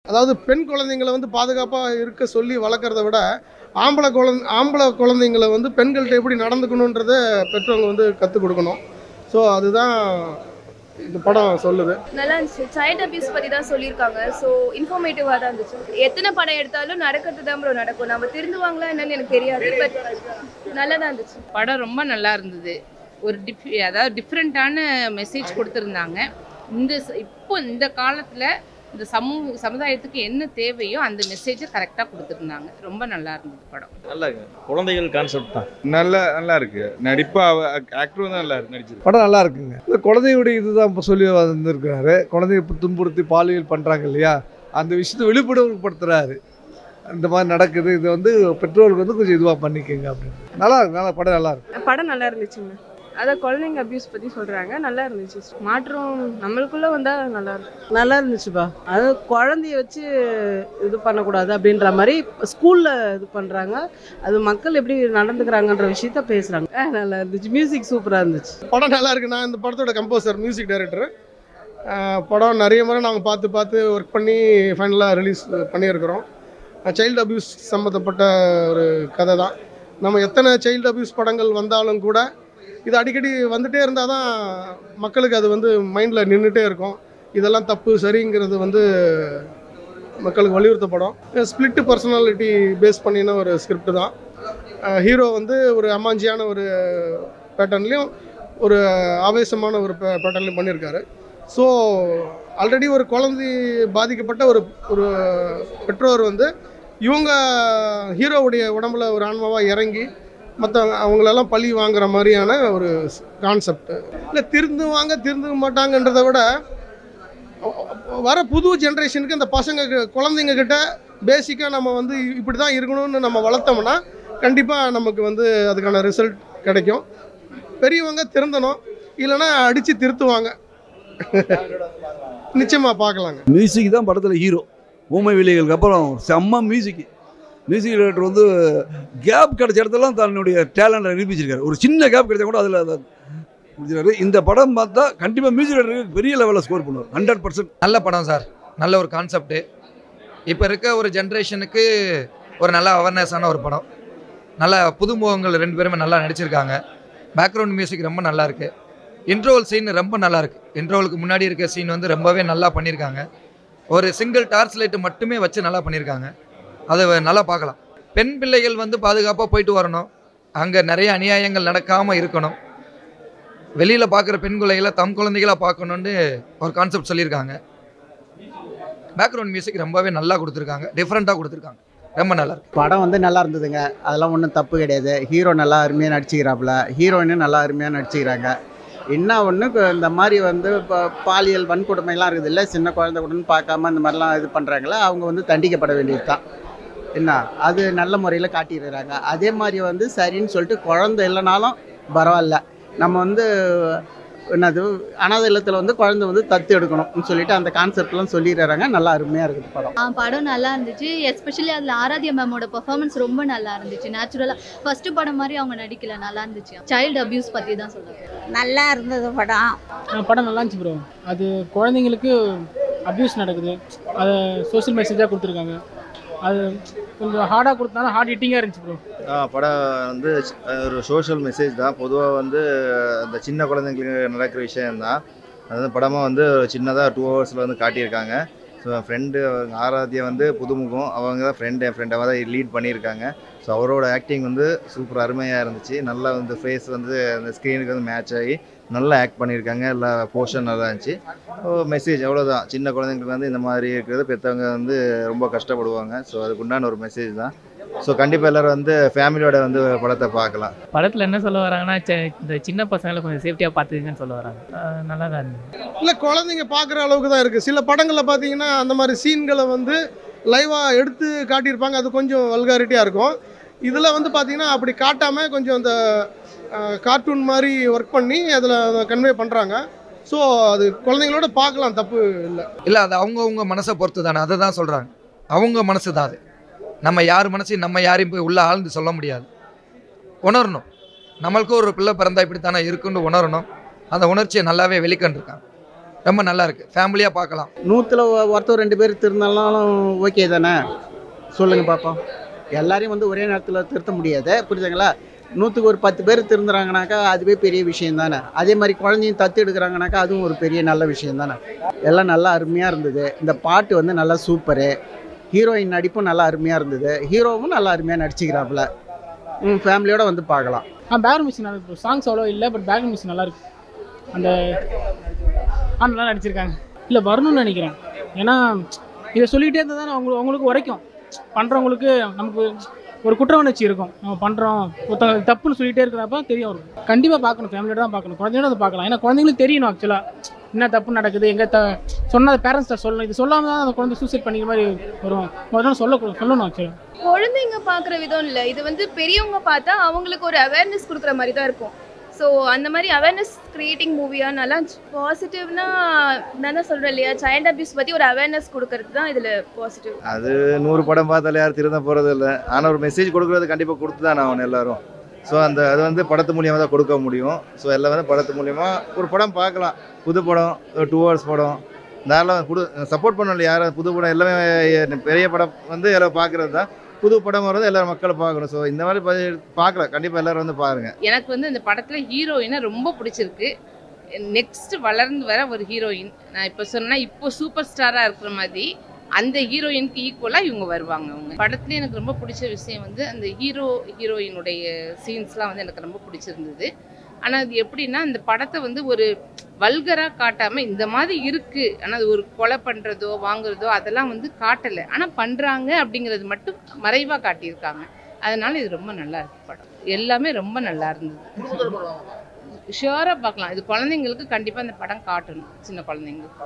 அதாவது பெண் குழந்தைங்களை வந்து பாதுகாப்பாக இருக்க சொல்லி வளர்க்குறத விட ஆம்பளை குழந்தை ஆம்பளை குழந்தைங்களை வந்து பெண்கள்கிட்ட எப்படி நடந்துக்கணுன்றத பெற்றவங்க வந்து கற்றுக் கொடுக்கணும் ஸோ அதுதான் இந்த படம் சொல்லுது நல்லா இருந்துச்சு சைல்ட் அபியூஸ் பற்றி தான் சொல்லியிருக்காங்க ஸோ இன்ஃபர்மேட்டிவாக தான் இருந்துச்சு எத்தனை படம் எடுத்தாலும் நடக்கிறது தான் ப்ரோ நடக்கும் நம்ம திருந்துவாங்களா என்னன்னு எனக்கு தெரியாது பட் நல்லா தான் இருந்துச்சு படம் ரொம்ப நல்லா இருந்தது ஒரு டிஃப் அதாவது டிஃப்ரெண்ட்டான மெசேஜ் கொடுத்துருந்தாங்க இந்த ச- இப்போ இந்த காலத்தில் இந்த சமூக சமுதாயத்துக்கு என்ன தேவையோ அந்த மெசேஜை கரெக்டாக கொடுத்துருந்தாங்க ரொம்ப நல்லா இருந்தது படம் நல்லா இருக்கு குழந்தைகள் கான்செப்ட் தான் நல்லா நல்லா இருக்கு நடிப்பா ஆக்டரும் தான் நல்லா இருக்கு நடிச்சிருக்கு படம் நல்லா இருக்குங்க இந்த குழந்தையுடைய இதுதான் இப்போ சொல்லி வந்திருக்கிறாரு குழந்தைய இப்ப துன்புறுத்தி பாலியல் பண்ணுறாங்க இல்லையா அந்த விஷயத்தை விழிப்புணர்வுப்படுத்துறாரு இந்த மாதிரி நடக்குது இது வந்து பெற்றோர்களுக்கு வந்து கொஞ்சம் இதுவாக பண்ணிக்கோங்க அப்படின்னு நல்லா இருக்கு நல்லா படம் நல்லா இருக்கு படம் நல்லா இருந்துச்சுங்க அதான் குழந்தைங்க அபியூஸ் பற்றி சொல்கிறாங்க நல்லா இருந்துச்சு மாற்றம் நம்மளுக்குள்ளே வந்தால் நல்லா இருக்கும் நல்லா இருந்துச்சுப்பா அது குழந்தைய வச்சு இது பண்ணக்கூடாது அப்படின்ற மாதிரி ஸ்கூலில் இது பண்ணுறாங்க அது மக்கள் எப்படி நடந்துக்கிறாங்கன்ற விஷயத்த பேசுகிறாங்க நல்லா இருந்துச்சு மியூசிக் சூப்பராக இருந்துச்சு படம் நல்லா இருக்கு நான் இந்த படத்தோட கம்போசர் மியூசிக் டைரக்டர் படம் நிறைய முறை நாங்கள் பார்த்து பார்த்து ஒர்க் பண்ணி ஃபைனலாக ரிலீஸ் பண்ணியிருக்கிறோம் சைல்டு அபியூஸ் சம்மந்தப்பட்ட ஒரு கதை தான் நம்ம எத்தனை சைல்டு அபியூஸ் படங்கள் வந்தாலும் கூட இது அடிக்கடி வந்துட்டே இருந்தால் தான் மக்களுக்கு அது வந்து மைண்டில் நின்றுட்டே இருக்கும் இதெல்லாம் தப்பு சரிங்கிறது வந்து மக்களுக்கு வலியுறுத்தப்படும் ஸ்பிளிட் பர்சனாலிட்டி பேஸ் பண்ணின ஒரு ஸ்கிரிப்ட் தான் ஹீரோ வந்து ஒரு அமாஞ்சியான ஒரு பேட்டர்ன்லேயும் ஒரு ஆவேசமான ஒரு பேட்டர்ன்லையும் பண்ணியிருக்காரு ஸோ ஆல்ரெடி ஒரு குழந்தை பாதிக்கப்பட்ட ஒரு ஒரு பெற்றோர் வந்து இவங்க ஹீரோவுடைய உடம்புல ஒரு ஆன்மாவாக இறங்கி மற்ற அவங்களெல்லாம் பழி வாங்குற மாதிரியான ஒரு கான்செப்ட் இல்லை திருந்துவாங்க திருந்த மாட்டாங்கன்றதை விட வர புது ஜென்ரேஷனுக்கு அந்த பசங்க கு- குழந்தைங்க கிட்ட பேசிக்காக நம்ம வந்து இப்படி தான் இருக்கணும்னு நம்ம வளர்த்தோம்னா கண்டிப்பாக நமக்கு வந்து அதுக்கான ரிசல்ட் கிடைக்கும் பெரியவங்க திருந்தணும் இல்லைன்னா அடித்து திருத்துவாங்க நிச்சயமாக பார்க்கலாங்க மியூசிக் தான் படத்தில் ஹீரோ ஊமை விலைகளுக்கு அப்புறம் செம்ம மியூசிக் மியூசிக் டைரக்டர் வந்து கேப் கிடைச்ச இடத்துலாம் தன்னுடைய டேலண்ட்டை நிரூபிச்சிருக்காரு ஒரு சின்ன கேப் கிடைச்சா கூட அதில் அதை முடிச்சிருக்காரு இந்த படம் பார்த்தா கண்டிப்பாக மியூசிக் டைரக்டருக்கு பெரிய லெவலில் ஸ்கோர் பண்ணுவார் ஹண்ட்ரட் பர்சன்ட் நல்ல படம் சார் நல்ல ஒரு கான்செப்ட்டு இப்போ இருக்க ஒரு ஜென்ரேஷனுக்கு ஒரு நல்ல அவேர்னஸான ஒரு படம் நல்ல புதுமுகங்கள் ரெண்டு பேருமே நல்லா நடிச்சிருக்காங்க பேக்ரவுண்ட் மியூசிக் ரொம்ப நல்லா இருக்கு இன்ட்ரோவல் சீன் ரொம்ப நல்லா இருக்கு இன்ட்ரோவலுக்கு முன்னாடி இருக்க சீன் வந்து ரொம்பவே நல்லா பண்ணியிருக்காங்க ஒரு சிங்கிள் டார்ச் லைட்டு மட்டுமே வச்சு நல்லா பண்ணியிருக்காங்க அதை நல்லா பார்க்கலாம் பெண் பிள்ளைகள் வந்து பாதுகாப்பாக போயிட்டு வரணும் அங்கே நிறைய அநியாயங்கள் நடக்காமல் இருக்கணும் வெளியில் பார்க்குற பெண் குழந்தைகளை தம் குழந்தைகளாக பார்க்கணுன்னு ஒரு கான்செப்ட் சொல்லியிருக்காங்க பேக்ரவுண்ட் மியூசிக் ரொம்பவே நல்லா கொடுத்துருக்காங்க டிஃப்ரெண்ட்டாக கொடுத்துருக்காங்க ரொம்ப நல்லா இருக்கு படம் வந்து நல்லா இருந்ததுங்க அதெல்லாம் ஒன்றும் தப்பு கிடையாது ஹீரோ நல்லா அருமையாக நடிச்சுக்கிறாப்புல ஹீரோயினும் நல்லா அருமையாக நடிச்சுக்கிறாங்க என்ன ஒன்று இந்த மாதிரி வந்து இப்போ பாலியல் வன்கொடுமைலாம் இருக்குது இல்லை சின்ன குழந்தை கூடன்னு பார்க்காம இந்த மாதிரிலாம் இது பண்ணுறாங்களே அவங்க வந்து தண்டிக்கப்பட வேண்டியது தான் என்ன அது நல்ல முறையில் காட்டியிருக்கிறாங்க அதே மாதிரி வந்து சரின்னு சொல்லிட்டு குழந்தை இல்லைனாலும் பரவாயில்ல நம்ம வந்து என்னது அனாதை இல்லத்தில் வந்து குழந்தை வந்து தத்து எடுக்கணும்னு சொல்லிட்டு அந்த கான்செப்ட்லாம் சொல்லிடுறாங்க நல்லா அருமையாக இருக்குது படம் ஆ படம் நல்லா இருந்துச்சு எஸ்பெஷலி அதில் ஆராத்யா மேமோட பெர்ஃபார்மன்ஸ் ரொம்ப நல்லா இருந்துச்சு நேச்சுரலாக ஃபர்ஸ்ட் படம் மாதிரி அவங்க நடிக்கல நல்லா இருந்துச்சு சைல்டு அபியூஸ் பற்றி தான் சொல்லுவேன் நல்லா இருந்தது படம் படம் நல்லா இருந்துச்சு ப்ரோ அது குழந்தைங்களுக்கு அப்யூஸ் நடக்குது அதை சோஷியல் மெசேஜாக கொடுத்துருக்காங்க அது கொஞ்சம் ஹார்டாக கொடுத்தாலும் ஹார்ட் ஹிட்டிங்காக இருந்துச்சு ப்ரோ ஆ, படம் வந்து அஹ், ஒரு சோஷியல் மெசேஜ் தான் பொதுவாக வந்து அந்த சின்ன குழந்தைங்களுக்கு நடக்கிற விஷயம்தான் அது வந்து படமாக வந்து சின்னதாக டூ ஹவர்ஸில் வந்து காட்டியிருக்காங்க ஸோ என் ஃப்ரெண்டு ஆராத்தியா வந்து புதுமுகம் அவங்க தான் ஃப்ரெண்டு என் ஃப்ரெண்ட் அவன் தான் லீட் பண்ணியிருக்காங்க ஸோ அவரோட ஆக்டிங் வந்து சூப்பர் அருமையாக இருந்துச்சு நல்லா வந்து ஃபேஸ் வந்து அந்த ஸ்க்ரீனுக்கு வந்து மேட்ச் ஆகி நல்லா ஆக்ட் பண்ணியிருக்காங்க எல்லா போர்ஷன் நல்லா இருந்துச்சு மெசேஜ் அவ்வளோதான் சின்ன குழந்தைங்களுக்கு வந்து இந்த மாதிரி இருக்கிறது பெற்றவங்க வந்து ரொம்ப கஷ்டப்படுவாங்க ஸோ அதுக்கு உண்டான ஒரு மெசேஜ் தான் ஸோ கண்டிப்பாக எல்லோரும் வந்து ஃபேமிலியோட வந்து படத்தை பார்க்கலாம் படத்தில் என்ன சொல்ல வராங்கன்னா ச்சே, இந்த சின்ன பசங்களை கொஞ்சம் சேஃப்டியாக பார்த்துக்குங்கன்னு சொல்ல வராங்க அஹ் நல்லா தான் இருந்தது இல்லை குழந்தைங்க பார்க்குற அளவுக்கு தான் இருக்குது சில படங்களில் பார்த்தீங்கன்னா அந்த மாதிரி சீன்களை வந்து லைவாக எடுத்து காட்டியிருப்பாங்க அது கொஞ்சம் வல்காரிட்டியாக இருக்கும் இதில் வந்து பார்த்தீங்கன்னா அப்படி காட்டாமல் கொஞ்சம் அந்த கார்ட்டூன் மாதிரி ஒர்க் பண்ணி அதில் கன்வே பண்ணுறாங்க ஸோ அது குழந்தைங்களோட பார்க்கலாம் தப்பு இல்லை இல்லை அது அவங்கவுங்க மனசை பொறுத்து தானே அதை தான் சொல்கிறாங்க அவங்க மனசு தான் அது நம்ம யார் மனசையும் நம்ம யாரையும் போய் உள்ளே ஆழ்ந்து சொல்ல முடியாது உணரணும் நம்மளுக்கும் ஒரு பிள்ளை பிறந்தா இப்படி தானே இருக்குன்னு உணரணும் அந்த உணர்ச்சியை நல்லாவே வெளிக்கண்டிருக்காங்க ரொம்ப நல்லா இருக்கு ஃபேமிலியாக பார்க்கலாம் நூற்றில் ஒருத்தர் ரெண்டு பேர் திருந்தாலும் ஓகே தானே சொல்லுங்கள் பார்ப்போம் எல்லாரையும் வந்து ஒரே நேரத்தில் திருத்த முடியாது புரியுதுங்களா நூற்றுக்கு ஒரு பத்து பேர் திருந்துறாங்கனாக்கா அதுவே பெரிய விஷயம் தானே அதே மாதிரி குழந்தையும் தத்து எடுக்கிறாங்கனாக்கா அதுவும் ஒரு பெரிய நல்ல விஷயம் தானே எல்லாம் நல்லா அருமையாக இருந்தது இந்த பாட்டு வந்து நல்லா சூப்பரு ஹீரோயின் நடிப்பும் நல்லா அருமையாக இருந்தது ஹீரோவும் நல்லா அருமையாக நடிச்சுக்கிறாப்புல ம் ஃபேமிலியோட வந்து பார்க்கலாம் ஆ பேக்ரவுண்ட் மியூசிக் நல்லா இருக்கு சாங்ஸ் அவ்வளோ இல்லை பட் பேக்ரவுண்ட் மியூசிக் நல்லா இருக்கு அந்த ஆ நல்லா நடிச்சிருக்காங்க இல்லை வரணும்னு நினைக்கிறேன் ஏன்னா இதை சொல்லிக்கிட்டே இருந்தால் தான் அவங்களுக்கு அவங்களுக்கு உரைக்கும் பண்ணுறவங்களுக்கு நமக்கு ஒரு குற்ற உணர்ச்சி இருக்கும் நம்ம பண்ணுறோம் ஒருத்தவங்க தப்புன்னு சொல்லிட்டே இருக்கிறப்ப தெரியும் அவருக்கு கண்டிப்பாக பார்க்கணும் ஃபேமிலியோட தான் பார்க்கணும் குழந்தையோட அதை பார்க்கலாம் ஏன்னா குழந்தைங்களுக்கு தெரியணும் ஆக்சுவலாக என்ன தப்பு நடக்குது எங்கே த சொன்ன பேரண்ட்ஸ்ட்ட சொல்லணும் இது சொல்லாமல் தான் அந்த குழந்தை சூசைட் பண்ணிக்கிற மாதிரி வரும் முதல்ல சொல்ல சொல்லணும் ஆக்சுவலாக குழந்தைங்க பார்க்குற விதம் இல்லை இது வந்து பெரியவங்க பார்த்தா அவங்களுக்கு ஒரு அவேர்னஸ் கொடுக்குற மாதிரி தான் இருக்கும் ஸோ அந்த மாதிரி அவேர்னஸ் கிரியேட்டிங் மூவியாக நல்லா பாசிட்டிவ்னா நான் தான் சொல்கிறேன் இல்லையா சைல்ட் அபியூஸ் பற்றி ஒரு அவேர்னஸ் கொடுக்கறது தான் இதில் பாசிட்டிவ் அது நூறு படம் பார்த்தாலே யாரும் திருந்த போகிறது இல்லை ஆனால் ஒரு மெசேஜ் கொடுக்குறது கண்டிப்பாக கொடுத்து தான் ஆகணும் எல்லாரும் ஸோ அந்த அது வந்து படத்து மூலியமாக தான் கொடுக்க முடியும் ஸோ எல்லாம் வந்து படத்து மூலியமாக ஒரு படம் பார்க்கலாம் புது படம் ஒரு டூ ஹவர்ஸ் படம் தாராளம் புது சப்போர்ட் பண்ணல யாரும் புது படம் எல்லாமே பெரிய படம் வந்து எல்லாம் பார்க்குறது தான் புது படம் வர்றது எல்லாரும் மக்கள் பார்க்கணும் ஸோ இந்த மாதிரி பா- பார்க்கலாம் கண்டிப்பாக எல்லாரும் வந்து பாருங்கள் எனக்கு வந்து இந்த படத்தில் ஹீரோயினை ரொம்ப பிடிச்சிருக்கு நெக்ஸ்ட் வளர்ந்து வர ஒரு ஹீரோயின் நான் இப்போ சொன்னா இப்போ சூப்பர் ஸ்டாராக இருக்கிற மாதிரி அந்த ஹீரோயினுக்கு ஈக்குவலாக இவங்க வருவாங்க அவங்க படத்துல எனக்கு ரொம்ப பிடிச்ச விஷயம் வந்து அந்த ஹீரோ ஹீரோயினுடைய சீன்ஸ்லாம் வந்து எனக்கு ரொம்ப பிடிச்சிருந்தது ஆனால் அது எப்படின்னா அந்த படத்தை வந்து ஒரு வல்கராக காட்டாமல் இந்த மாதிரி இருக்குது ஆனால் அது ஒரு கொலை பண்ணுறதோ வாங்குறதோ அதெல்லாம் வந்து காட்டலை ஆனால் பண்ணுறாங்க அப்படிங்கிறது மட்டும் மறைவாக காட்டியிருக்காங்க அதனால இது ரொம்ப நல்லா இருக்கு படம் எல்லாமே ரொம்ப நல்லா இருந்தது ஷியோராக பார்க்கலாம் இது குழந்தைங்களுக்கு கண்டிப்பாக இந்த படம் காட்டணும் சின்ன குழந்தைங்களுக்கு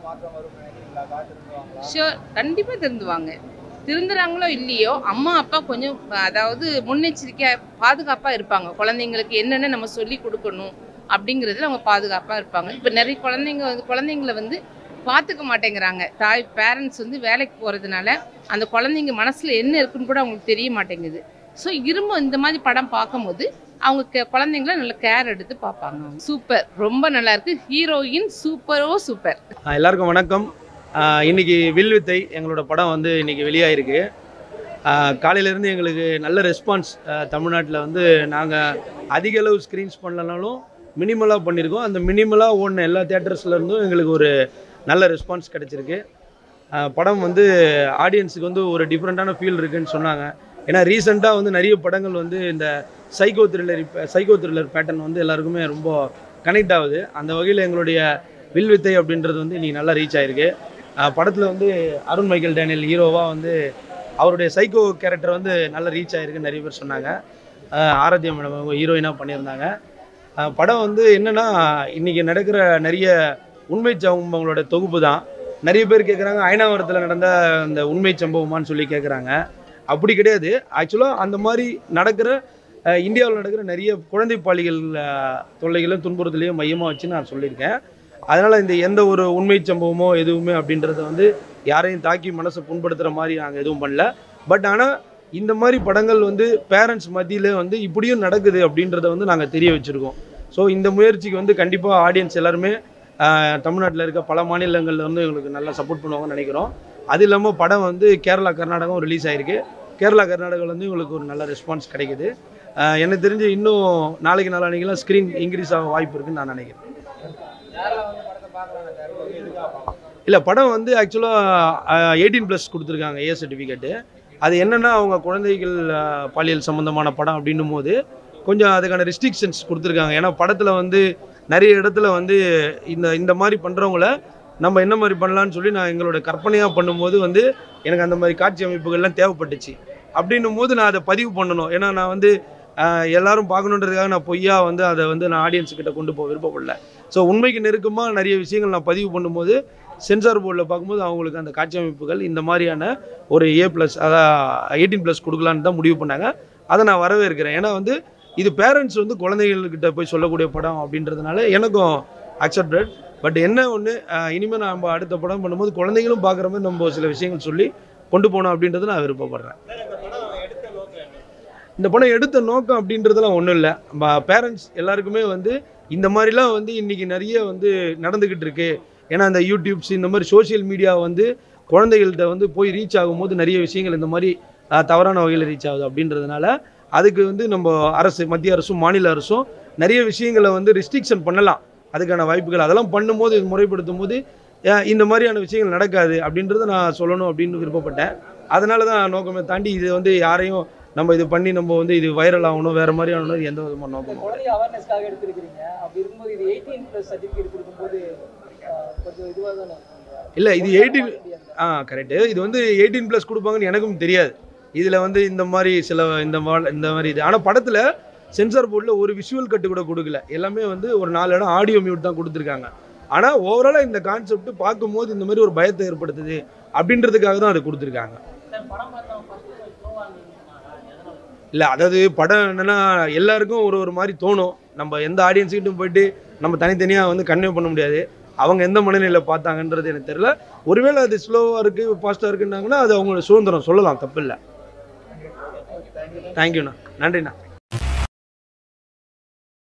ஷியோர் கண்டிப்பாக திருந்துவாங்க திருந்துறாங்களோ இல்லையோ அம்மா அப்பா கொஞ்சம் அதாவது முன்னெச்சரிக்கையாக பாதுகாப்பாக இருப்பாங்க குழந்தைங்களுக்கு என்னென்ன நம்ம சொல்லி கொடுக்கணும் அப்படிங்கிறதுல அவங்க பாதுகாப்பாக இருப்பாங்க இப்போ நிறைய குழந்தைங்க வந்து குழந்தைங்கள வந்து பார்த்துக்க மாட்டேங்கிறாங்க தாய் பேரண்ட்ஸ் வந்து வேலைக்கு போகிறதுனால அந்த குழந்தைங்க மனசில் என்ன இருக்குன்னு கூட அவங்களுக்கு தெரிய மாட்டேங்குது ஸோ இரும்பு இந்த மாதிரி படம் பார்க்கும்போது அவங்க கே- குழந்தைங்கள நல்ல கேர் எடுத்து பார்ப்பாங்க சூப்பர் ரொம்ப நல்லா இருக்கு ஹீரோயின் சூப்பரோ சூப்பர் ஆ, எல்லாருக்கும் வணக்கம் ஆ, இன்னைக்கு வில் வித்தை எங்களோட படம் வந்து இன்னைக்கு வெளியாயிருக்கு ஆ, காலையிலேருந்து எங்களுக்கு நல்ல ரெஸ்பான்ஸ் தமிழ்நாட்டில் வந்து நாங்கள் அதிக அளவு ஸ்க்ரீன்ஸ் பண்ணலனாலும் மினிமலாக பண்ணியிருக்கோம் அந்த மினிமலாக ஓடின எல்லா theatres-ல இருந்தும் எங்களுக்கு ஒரு நல்ல ரெஸ்பான்ஸ் கிடச்சிருக்கு படம் வந்து ஆடியன்ஸுக்கு வந்து ஒரு டிஃப்ரெண்ட்டான ஃபீல் இருக்குன்னு சொன்னாங்க ஏன்னா ரீசெண்டாக வந்து நிறைய படங்கள் வந்து இந்த psycho thriller psycho thriller pattern வந்து எல்லாருக்குமே ரொம்ப கனெக்ட் ஆகுது அந்த வகையில் எங்களுடைய வில் வித்தை அப்படின்றது வந்து இன்னைக்கு நல்லா ரீச் ஆயிருக்கு படத்தில் வந்து அருண் மைக்கேல் டேனியல் ஹீரோவாக வந்து அவருடைய சைக்கோ கேரக்டர் வந்து நல்லா ரீச் ஆயிருக்கு நிறைய பேர் சொன்னாங்க ஆஹ் ஆராத்யா மேடம் அவங்க ஹீரோயினாக பண்ணியிருந்தாங்க ஆஹ் படம் வந்து என்னன்னா இன்னைக்கு நடக்கிற நிறைய உண்மை சம்பவங்களோட தொகுப்பு தான் நிறைய பேர் கேட்குறாங்க அயனாவரத்தில் நடந்த அந்த உண்மை சம்பவமான்னு சொல்லி கேட்குறாங்க அப்படி கிடையாது ஆக்சுவலாக அந்த மாதிரி நடக்கிற இந்தியாவில் நடக்கிற நிறைய குழந்தை பாலிகள் ஆஹ் தொல்லைகளும் துன்புறுத்தலையும் மையமாக வச்சு நான் சொல்லியிருக்கேன் அதனால் இந்த எந்த ஒரு உண்மை சம்பவமோ எதுவுமே அப்படின்றத வந்து யாரையும் தாக்கி மனசை புண்படுத்துகிற மாதிரி நாங்கள் எதுவும் பண்ணல பட் ஆனால் இந்த மாதிரி படங்கள் வந்து பேரண்ட்ஸ் மத்தியில் வந்து இப்படியும் நடக்குது அப்படின்றத வந்து நாங்கள் தெரிய வச்சுருக்கோம் ஸோ இந்த முயற்சிக்கு வந்து கண்டிப்பாக ஆடியன்ஸ் எல்லாருமே தமிழ்நாட்டில் இருக்க பல மாநிலங்கள்ல வந்து எங்களுக்கு நல்லா சப்போர்ட் பண்ணுவாங்கன்னு நினைக்கிறோம் அது இல்லாமல் படம் வந்து கேரளா கர்நாடகம் ரிலீஸ் ஆயிருக்கு கேரளா கர்நாடகாவில் வந்து எங்களுக்கு ஒரு நல்ல ரெஸ்பான்ஸ் கிடைக்குது ஆஹ் எனக்கு தெரிஞ்சு இன்னும் நாளைக்கு நாளானிக்கெல்லாம் ஸ்க்ரீன் இன்க்ரீஸ் ஆக வாய்ப்பு இருக்குன்னு நான் நினைக்கிறேன் இல்லை படம் வந்து ஆக்சுவலாக எயிட்டீன் ப்ளஸ் கொடுத்துருக்காங்க ஏ சர்டிஃபிகேட்டு அது என்னென்னா அவங்க குழந்தைகள் ஆஹ், பாலியல் சம்மந்தமான படம் அப்படின்னும் போது கொஞ்சம் அதுக்கான ரெஸ்ட்ரிக்ஷன்ஸ் கொடுத்துருக்காங்க ஏன்னா படத்தில் வந்து நிறைய இடத்துல வந்து இந்த இந்த மாதிரி பண்ணுறவங்கள நம்ம என்ன மாதிரி பண்ணலான்னு சொல்லி நான் எங்களோட கற்பனையாக பண்ணும்போது வந்து எனக்கு அந்த மாதிரி காட்சி அமைப்புகள்லாம் தேவைப்பட்டுச்சு அப்படின்னும் போது நான் அதை பதிவு பண்ணணும் ஏன்னா நான் வந்து ஆஹ், எல்லாரும் பார்க்கணுன்றதுக்காக நான் பொய்யா வந்து அதை வந்து நான் ஆடியன்ஸ் கிட்ட கொண்டு போக விருப்பப்படல ஸோ உண்மைக்கு நெருக்கமாக நிறைய விஷயங்கள் நான் பதிவு பண்ணும்போது சென்சார் போர்டில் பார்க்கும்போது அவங்களுக்கு அந்த காட்சி அமைப்புகள் இந்த மாதிரியான ஒரு ஏ ப்ளஸ் அதான் எயிட்டீன் ப்ளஸ் கொடுக்கலான்னு தான் முடிவு பண்ணாங்க அதை நான் வரவேற்கிறேன் ஏன்னா வந்து இது பேரண்ட்ஸ் வந்து குழந்தைகள்கிட்ட போய் சொல்லக்கூடிய படம் அப்படின்றதுனால எனக்கும் அக்செப்டட் பட் என்ன ஒன்று இனிமேல் நம்ம அடுத்த படம் பண்ணும்போது குழந்தைகளும் பார்க்குற மாதிரி நம்ம சில விஷயங்கள் சொல்லி கொண்டு போகணும் அப்படின்றது நான் விருப்பப்படுறேன் இந்த படம் எடுத்த நோக்கம் அப்படின்றதெல்லாம் ஒன்றும் இல்லை பேரண்ட்ஸ் எல்லாருக்குமே வந்து இந்த மாதிரிலாம் வந்து இன்னைக்கு நிறைய வந்து நடந்துக்கிட்டு இருக்கு ஏன்னா அந்த யூடியூப்ஸ் இந்த மாதிரி சோஷியல் மீடியா வந்து குழந்தைகள்கிட்ட வந்து போய் ரீச் ஆகும்போது நிறைய விஷயங்கள் இந்த மாதிரி அஹ், தவறான வகையில் ரீச் ஆகுது அப்படின்றதுனால அதுக்கு வந்து நம்ம அரசு மத்திய அரசும் மாநில அரசும் நிறைய விஷயங்களை வந்து ரெஸ்ட்ரிக்ஷன் பண்ணலாம் அதுக்கான வாய்ப்புகள் அதெல்லாம் பண்ணும்போது இது முறைப்படுத்தும் போது அஹ், இந்த மாதிரியான விஷயங்கள் நடக்காது அப்படின்றத நான் சொல்லணும் அப்படின்னு விருப்பப்பட்டேன் அதனால தான் நோக்கமே தாண்டி இது வந்து யாரையும் நம்ம இது பண்ணி நம்ம வந்து இது வைரல் ஆகணும் வேற மாதிரி ஆகணும் எந்த விதமான நோக்கம் இல்லை. குழந்தை அவேர்னஸ்க்காக எடுத்துருக்கீங்க அப்படி இருக்கும்போது இது எயிட்டீன் ப்ளஸ் சர்டிஃபிகேட் கொடுக்கும்போது ஆஹ், கொஞ்சம் இதுவாக தானே இல்லை இது எயிட்டீன் ஆ கரெக்டு இது வந்து எயிட்டீன் ப்ளஸ் கொடுப்பாங்கன்னு எனக்கும் தெரியாது இதில் வந்து இந்த மாதிரி சில இந்த மா- இந்த மாதிரி இது ஆனால் படத்தில் சென்சார் போர்டில் ஒரு விஷுவல் கட்டு கூட கொடுக்கல எல்லாமே வந்து ஒரு நாலு இடம் ஆடியோ மியூட் தான் கொடுத்துருக்காங்க ஆனால் ஓவராலாக இந்த கான்செப்ட் பார்க்கும்போது இந்த மாதிரி ஒரு பயத்தை ஏற்படுத்துது அப்படின்றதுக்காக தான் அது கொடுத்துருக்காங்க இல்லை அதாவது படம் என்னன்னா எல்லாருக்கும் ஒரு ஒரு மாதிரி தோணும் நம்ம எந்த ஆடியன்ஸுக்கிட்டும் போயிட்டு நம்ம தனித்தனியாக வந்து கன்வே பண்ண முடியாது அவங்க எந்த மனநிலையில் பார்த்தாங்கன்றது எனக்கு தெரியல ஒருவேளை அது ஸ்லோவாக இருக்குது ஃபாஸ்ட்டாக இருக்குன்னாங்கன்னா அது அவங்களோட சுதந்திரம் சொல்லலாம் தப்பு இல்லை தேங்க்யூண்ணா நன்றிண்ணா